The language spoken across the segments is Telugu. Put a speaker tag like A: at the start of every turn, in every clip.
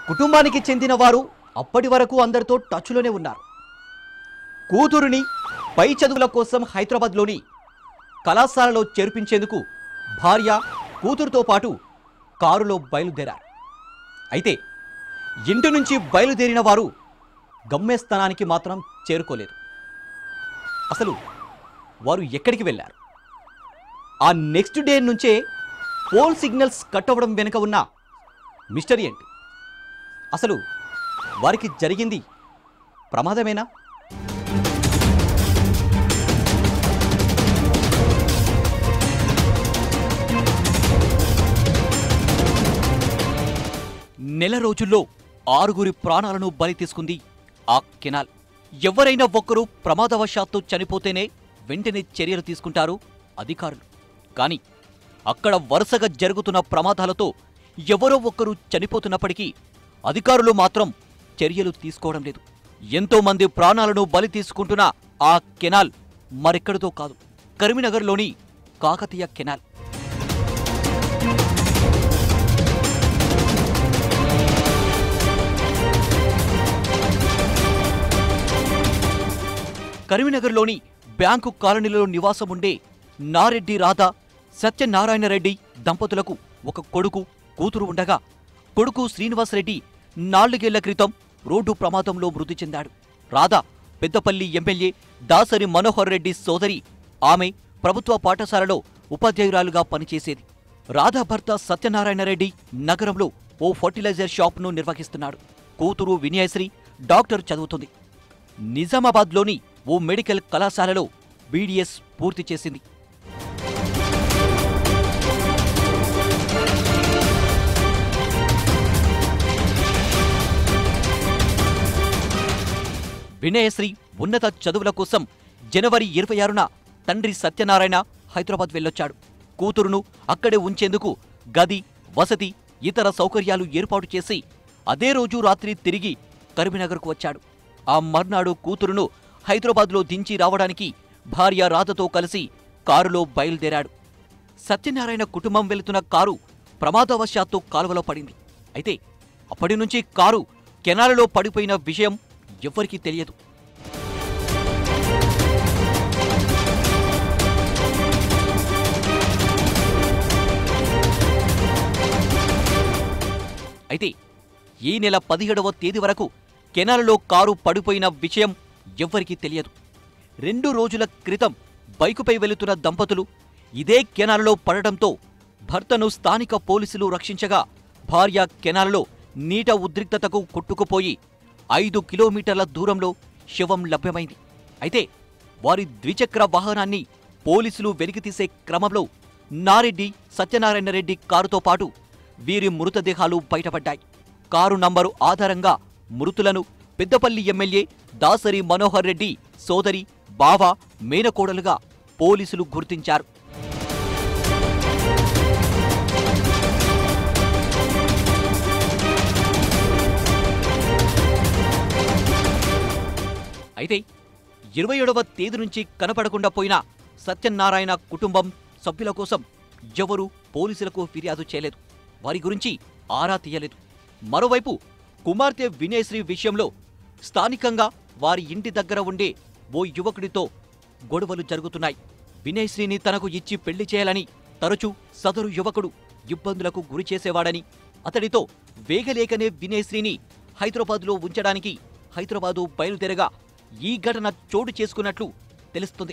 A: కుటుంబానికి చెందిన వారు అప్పటి వరకు అందరితో టచ్లోనే ఉన్నారు కూతురుని పై చదువుల కోసం హైదరాబాద్లోని కళాశాలలో చేర్పించేందుకు భార్య కూతురుతో పాటు కారులో బయలుదేరారు అయితే ఇంటి నుంచి బయలుదేరిన వారు గమ్యస్థానానికి మాత్రం చేరుకోలేదు అసలు వారు ఎక్కడికి వెళ్ళారు ఆ నెక్స్ట్ డే నుంచే పోల్ సిగ్నల్స్ కట్ అవ్వడం వెనుక ఉన్న మిస్టరీ ఏంటి అసలు వారికి జరిగింది ప్రమాదమేనా నెల రోజుల్లో ఆరుగురి ప్రాణాలను బలి తీసుకుంది ఆ కెనాల్ ఎవరైనా ఒక్కరూ ప్రమాదవశాత్తు చనిపోతేనే వెంటనే చర్యలు తీసుకుంటారు అధికారులు కానీ అక్కడ వరుసగా జరుగుతున్న ప్రమాదాలతో ఎవరో ఒక్కరు చనిపోతున్నప్పటికీ అధికారులు మాత్రం చర్యలు తీసుకోవడం లేదు ఎంతో మంది ప్రాణాలను బలి తీసుకుంటున్న ఆ కెనాల్ మరెక్కడితో కాదు కరీంనగర్లోని కాకతీయ కెనాల్ కరీంనగర్లోని బ్యాంకు కాలనీలో నివాసం ఉండే నారెడ్డి రాధ సత్యనారాయణ రెడ్డి దంపతులకు ఒక కొడుకు కూతురు ఉండగా కొడుకు శ్రీనివాసరెడ్డి నాలుగేళ్ల క్రితం రోడ్డు ప్రమాదంలో మృతి చెందాడు రాధ పెద్దపల్లి ఎమ్మెల్యే దాసరి మనోహర్ రెడ్డి సోదరి ఆమె ప్రభుత్వ పాఠశాలలో ఉపాధ్యాయురాలుగా పనిచేసేది రాధ భర్త సత్యనారాయణ రెడ్డి నగరంలో ఓ ఫర్టిలైజర్ షాప్ను నిర్వహిస్తున్నాడు కూతురు వినయశ్రీ డాక్టర్ చదువుతుంది నిజామాబాద్లోని ఓ మెడికల్ కళాశాలలో బీడీఎస్ పూర్తి చేసింది వినయశ్రీ ఉన్నత చదువుల కోసం జనవరి ఇరవై ఆరున తండ్రి సత్యనారాయణ హైదరాబాద్ వెళ్ళొచ్చాడు కూతురును అక్కడే ఉంచేందుకు గది వసతి ఇతర సౌకర్యాలు ఏర్పాటు చేసి అదే రోజు రాత్రి తిరిగి కరీంనగర్కు వచ్చాడు ఆ మర్నాడు కూతురును హైదరాబాద్లో దించి రావడానికి భార్య రాధతో కలిసి కారులో బయలుదేరాడు సత్యనారాయణ కుటుంబం వెళుతున్న కారు ప్రమాదవశాత్తు కాలువలో పడింది అయితే అప్పటి నుంచి కారు కెనాలలో పడిపోయిన విషయం ఎవ్వరికీ తెలియదు అయితే ఈ నెల పదిహేడవ తేదీ వరకు కెనాలలో కారు పడిపోయిన విషయం ఎవ్వరికీ తెలియదు రెండు రోజుల క్రితం బైకుపై వెళుతున్న దంపతులు ఇదే కెనాలలో పడటంతో భర్తను స్థానిక పోలీసులు రక్షించగా భార్య కెనాలలో నీట ఉద్రిక్తతకు కొట్టుకుపోయి ఐదు కిలోమీటర్ల దూరంలో శవం లభ్యమైంది అయితే వారి ద్విచక్ర వాహనాన్ని పోలీసులు వెలికితీసే క్రమంలో నారెడ్డి సత్యనారాయణ రెడ్డి కారుతో పాటు వీరి మృతదేహాలు బయటపడ్డాయి కారు నంబరు ఆధారంగా మృతులను పెద్దపల్లి ఎమ్మెల్యే దాసరి మనోహర్ రెడ్డి సోదరి బావ మేనకోడలుగా పోలీసులు గుర్తించారు అయితే ఇరవై ఏడవ తేదీ నుంచి కనపడకుండా పోయిన సత్యనారాయణ కుటుంబం సభ్యుల కోసం ఎవరూ పోలీసులకు ఫిర్యాదు చేయలేదు వారి గురించి ఆరా తీయలేదు మరోవైపు కుమార్తె వినయశ్రీ విషయంలో స్థానికంగా వారి ఇంటి దగ్గర ఉండే ఓ యువకుడితో గొడవలు జరుగుతున్నాయి వినయశ్రీని తనకు ఇచ్చి పెళ్లి చేయాలని తరచూ సదరు యువకుడు ఇబ్బందులకు గురి చేసేవాడని అతడితో వేగలేకనే వినయశ్రీని హైదరాబాద్లో ఉంచడానికి హైదరాబాదు బయలుదేరగా ఈ ఘటన చోటు చేసుకున్నట్లు తెలుస్తుంది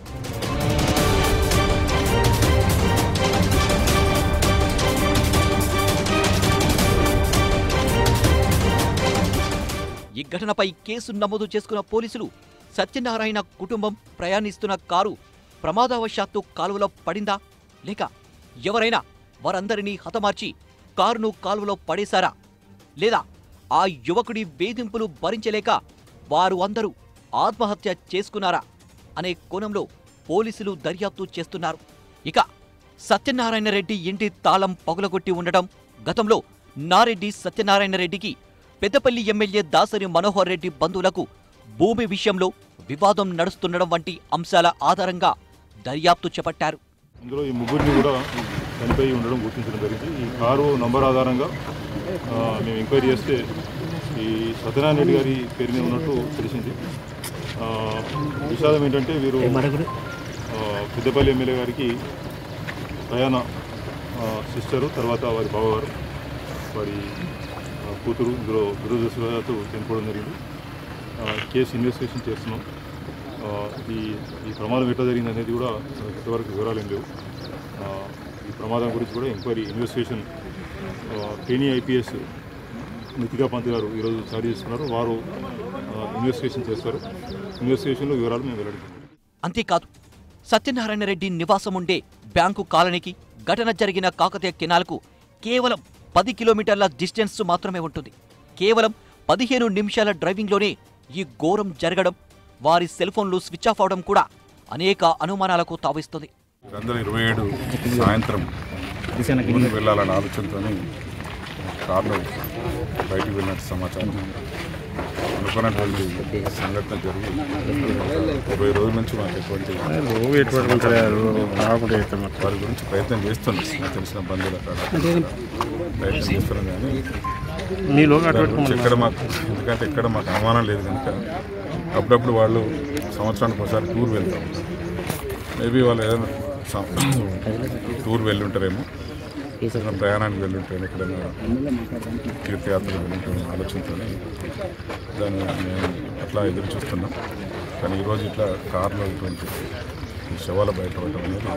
A: ఈ ఘటనపై కేసు నమోదు చేసుకున్న పోలీసులు సత్యనారాయణ కుటుంబం ప్రయాణిస్తున్న కారు ప్రమాదవశాత్తు కాలువలో పడిందా లేక ఎవరైనా వారందరినీ హతమార్చి కారును కాలువలో పడేశారా లేదా ఆ యువకుడి వేధింపులు భరించలేక వారు అందరూ ఆత్మహత్య చేసుకున్నారా అనే కోణంలో పోలీసులు దర్యాప్తు చేస్తున్నారు ఇక సత్యనారాయణ రెడ్డి ఇంటి తాళం పగులగొట్టి ఉండటం గతంలో నారెడ్డి సత్యనారాయణ రెడ్డికి పెద్దపల్లి ఎమ్మెల్యే దాసరి మనోహర్ రెడ్డి బంధువులకు భూమి విషయంలో వివాదం నడుస్తుండడం వంటి అంశాల ఆధారంగా దర్యాప్తు చేపట్టారు
B: ఇందులో ఈ ముగ్గురిని కూడా చనిపోయి ఉండడం గుర్తించడం జరిగింది ఈ కారు నంబర్ ఆధారంగా ఆ, మేము ఎంక్వైరీ చేస్తే ఈ సత్యనారాయణ రెడ్డి గారి పేరు మీద ఉన్నట్టు తెలిసింది ఆ, విషాదం ఏంటంటే వీరు ఆ, పెద్దపల్లి ఎమ్మెల్యే గారికి ప్రయాణ సిస్టరు తర్వాత వారి బావగారు వారి ఆ, కూతురు ఇందులో దురదృష్టవశాత్తు చనిపోవడం జరిగింది ఆ, కేసు ఇన్వెస్టిగేషన్ చేస్తున్నాం ఆ, ఈ ఈ ప్రమాదం ఎట్లా జరిగింది అనేది కూడా మనకు ఇంతవరకు వివరాలు ఏం లేవు ఆ, ఈ ప్రమాదం గురించి కూడా enquiry investigation trainee IPS Nitika Pant garu ఈరోజు జారీ చేస్తున్నారు వారు ఆ, ఇన్వెస్టిగేషన్ చేస్తారు ఇన్వెస్టిగేషన్లో వివరాలు మేము వెల్లడిస్తాం
A: అంతేకాదు సత్యనారాయణ రెడ్డి నివాసం ఉండే బ్యాంకు కాలనీకి ఘటన జరిగిన కాకతీయ కెనాల్కు కేవలం పది కిలోమీటర్ల డిస్టెన్స్ మాత్రమే ఉంటుంది కేవలం పదిహేను నిమిషాల డ్రైవింగ్లోనే ఈ ఘోరం జరగడం వారి సెల్ ఫోన్లు స్విచ్ ఆఫ్ అవడం కూడా అనేక అనుమానాలకు తావిస్తుంది
C: వీరందరూ ఇరవై ఏడు సాయంత్రం ఊరికి వెళ్ళాలన్న ఆలోచనతో కార్లో బయటికి వెళ్ళినట్టు సమాచారం అనుకున్నటువంటి సంఘటన జరిగి ఒక ఇరవై రోజుల నుంచి మాకు ఎటువంటి వారి గురించి ప్రయత్నం చేస్తున్నాం నాకు తెలిసిన బంధువుల కాడ ప్రయత్నం చేస్తున్నాం కానీ దాని గురించి ఎక్కడ మాకు ఎందుకంటే ఎక్కడ మాకు అనుమానం లేదు కనుక అప్పుడప్పుడు వాళ్ళు సంవత్సరానికి ఒకసారి టూర్ వెళ్తాం మేబీ వాళ్ళు ఏదైనా సం- టూర్ వెళ్ళి ఉంటారేమో ఏదైనా ప్రయాణానికి వెళ్ళి ఉంటారేమో ఎక్కడైనా తీర్థయాత్రలు వెళ్ళి ఉంటారేమో ఆలోచనతోనే దాన్ని మేము అట్లా ఎదురు చూస్తున్నాం కానీ ఈరోజు ఇట్లా కారులో ఇటువంటి ఈ శవాల బయటపడటం అనేది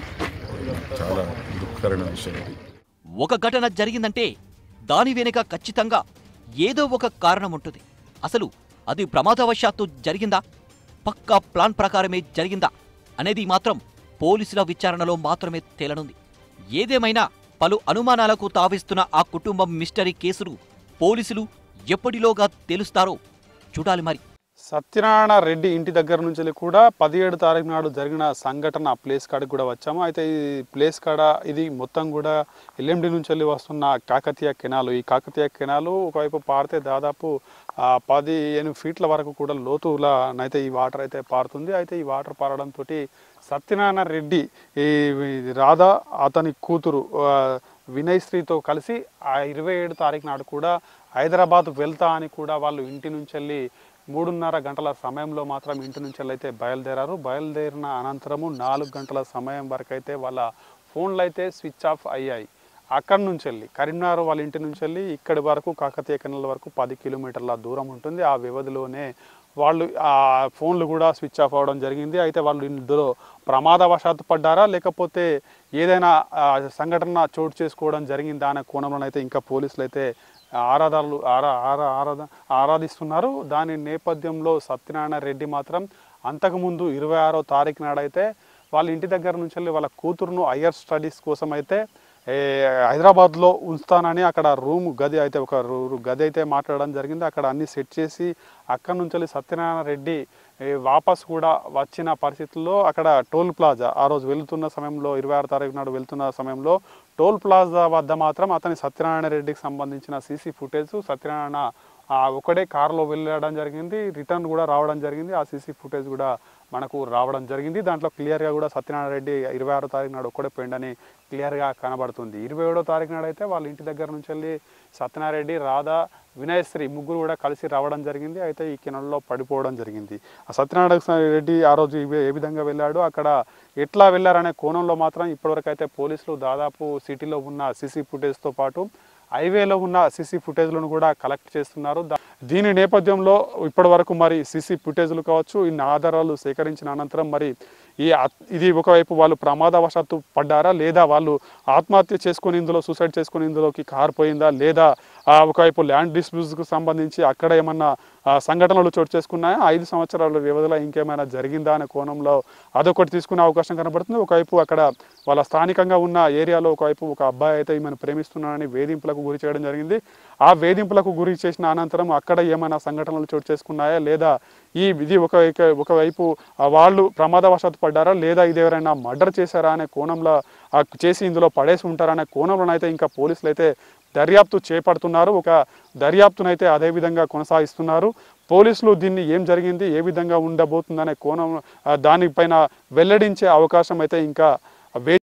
C: చాలా దుఃఖకరమైన విషయం ఇది
A: ఒక ఘటన జరిగిందంటే దాని వెనుక ఖచ్చితంగా ఏదో ఒక కారణం ఉంటుంది అసలు అది ప్రమాదవశాత్తు జరిగిందా పక్కా ప్లాన్ ప్రకారమే జరిగిందా అనేది మాత్రం పోలీసుల విచారణలో మాత్రమే తేలనుంది ఏదేమైనా పలు అనుమానాలకు తావిస్తున్న ఆ కుటుంబం మిస్టరీ కేసులు పోలీసులు ఎప్పటిలోగా తేలుస్తారో చూడాలి మరి
D: సత్యనారాయణ రెడ్డి ఇంటి దగ్గర నుంచి కూడా పదిహేడు తారీఖు నాడు జరిగిన సంఘటన ప్లేస్ కాడికి కూడా వచ్చాము అయితే ఈ ప్లేస్ కాడ ఇది మొత్తం కూడా ఎల్ఎండి నుంచి వెళ్ళి వస్తున్న కాకతీయ కెనాలు ఈ కాకతీయ కెనాలు ఒకవైపు పారితే దాదాపు ఆ, పది ఎనిమిది ఫీట్ల వరకు కూడా లోతులా అయితే ఈ వాటర్ అయితే పారుతుంది అయితే ఈ వాటర్ పారడంతో సత్యనారాయణ రెడ్డి ఈ ఈ రాధా అతని కూతురు ఆ, వినయ్ శ్రీతో కలిసి ఆ ఇరవై ఏడు తారీఖు నాడు కూడా హైదరాబాద్ వెళ్తా అని కూడా వాళ్ళు ఇంటి నుంచి వెళ్ళి మూడున్నర గంటల సమయంలో మాత్రం ఇంటి నుంచి అయితే బయలుదేరారు బయలుదేరిన అనంతరము నాలుగు గంటల సమయం వరకు అయితే వాళ్ళ ఫోన్లు అయితే స్విచ్ ఆఫ్ అయ్యాయి అక్కడి నుంచి వెళ్ళి కరీంనగర్ వాళ్ళ ఇంటి నుంచి వెళ్ళి ఇక్కడి వరకు కాకతీయ కెనాల్ వరకు పది కిలోమీటర్ల దూరం ఉంటుంది ఆ వ్యవధిలోనే వాళ్ళు ఆ ఫోన్లు కూడా స్విచ్ ఆఫ్ అవ్వడం జరిగింది అయితే వాళ్ళు ఇందులో ప్రమాదవశాత్తు పడ్డారా లేకపోతే ఏదైనా ఆ, సంఘటన చోటు చేసుకోవడం జరిగిందా అనే కోణంలో అయితే ఇంకా పోలీసులు అయితే ఆరాధాలు ఆరా ఆరా ఆరాధ ఆరాధిస్తున్నారు దాని నేపథ్యంలో సత్యనారాయణ రెడ్డి మాత్రం అంతకుముందు ఇరవై ఆరో తారీఖు నాడైతే వాళ్ళ ఇంటి దగ్గర నుంచి వెళ్ళి వాళ్ళ కూతురును హయ్యర్ స్టడీస్ కోసం అయితే ఏ, హైదరాబాద్లో ఉంచుతానని అక్కడ రూమ్ గది అయితే ఒక రూ- గది అయితే మాట్లాడడం జరిగింది అక్కడ అన్ని సెట్ చేసి అక్కడ నుంచి వెళ్ళి సత్యనారాయణ రెడ్డి ఏ, వాపస్ కూడా వచ్చిన పరిస్థితుల్లో అక్కడ టోల్ ప్లాజా ఆ రోజు వెళ్తున్న సమయంలో ఇరవై ఆరు తారీఖు నాడు వెళ్తున్న సమయంలో టోల్ ప్లాజా వద్ద మాత్రం అతని సత్యనారాయణ రెడ్డికి సంబంధించిన సీసీ ఫుటేజ్ సత్యనారాయణ ఆ ఒకడే కారులో వెళ్ళడం జరిగింది రిటర్న్ కూడా రావడం జరిగింది ఆ సీసీ ఫుటేజ్ కూడా మనకు రావడం జరిగింది దాంట్లో క్లియర్గా కూడా సత్యనారాయణ రెడ్డి ఇరవై ఆరో తారీఖు నాడు ఒక్కడే పోయిండని క్లియర్గా కనబడుతుంది ఇరవై ఏడో తారీఖు నాడు అయితే వాళ్ళ ఇంటి దగ్గర నుంచి వెళ్ళి సత్యనారాయణ రెడ్డి రాధా వినయశ్రీ ముగ్గురు కూడా కలిసి రావడం జరిగింది అయితే ఈ కిణంలో పడిపోవడం జరిగింది ఆ సత్యనారాయణ రెడ్డి ఆ రోజు ఇవే- ఏ విధంగా వెళ్ళాడు అక్కడ ఎట్లా వెళ్ళారనే కోణంలో మాత్రం ఇప్పటివరకు అయితే పోలీసులు దాదాపు సిటీలో ఉన్న సీసీ ఫుటేజ్తో పాటు హైవేలో ఉన్న సీసీ ఫుటేజ్లను కూడా కలెక్ట్ చేస్తున్నారు దా- దీని నేపథ్యంలో ఇప్పటి వరకు మరి సీసీ ఫుటేజ్లు కావచ్చు ఇన్ని ఆధారాలు సేకరించిన అనంతరం మరి ఈ ఆత్- ఇది ఒకవైపు వాళ్ళు ప్రమాదవశాత్తు పడ్డారా లేదా వాళ్ళు ఆత్మహత్య చేసుకొని ఇందులో సూసైడ్ చేసుకొని ఇందులోకి కారు పోయిందా లేదా ఆ ఒకవైపు ల్యాండ్ డిస్ప్యూట్స్కు సంబంధించి అక్కడ ఏమన్నా ఆ, సంఘటనలు చోటు చేసుకున్నాయా ఐదు సంవత్సరాల వ్యవధిలో ఇంకేమైనా జరిగిందా అనే కోణంలో అదొకటి తీసుకునే అవకాశం కనబడుతుంది ఒకవైపు అక్కడ వాళ్ళ స్థానికంగా ఉన్న ఏరియాలో ఒకవైపు ఒక అబ్బాయి అయితే ఈమెను ప్రేమిస్తున్నానని వేధింపులకు గురి చేయడం జరిగింది ఆ వేధింపులకు గురి చేసిన అనంతరం అక్కడ ఏమైనా సంఘటనలు చోటు చేసుకున్నాయా లేదా ఈ ఇది ఒక ఒకవైపు ఆ వాళ్ళు ప్రమాదవశాత్తు పడ్డారా లేదా ఇది ఎవరైనా మర్డర్ చేశారా అనే కోణంలో ఆ చేసి ఇందులో పడేసి ఉంటారా అనే కోణంలోనైతే ఇంకా పోలీసులు అయితే దర్యాప్తు చేపడుతున్నారు ఒక దర్యాప్తునైతే అదే విధంగా కొనసాగిస్తున్నారు పోలీసులు దీన్ని ఏం జరిగింది ఏ విధంగా ఉండబోతుందనే కోణం ఆ, దానిపైన వెల్లడించే అవకాశం అయితే ఇంకా వే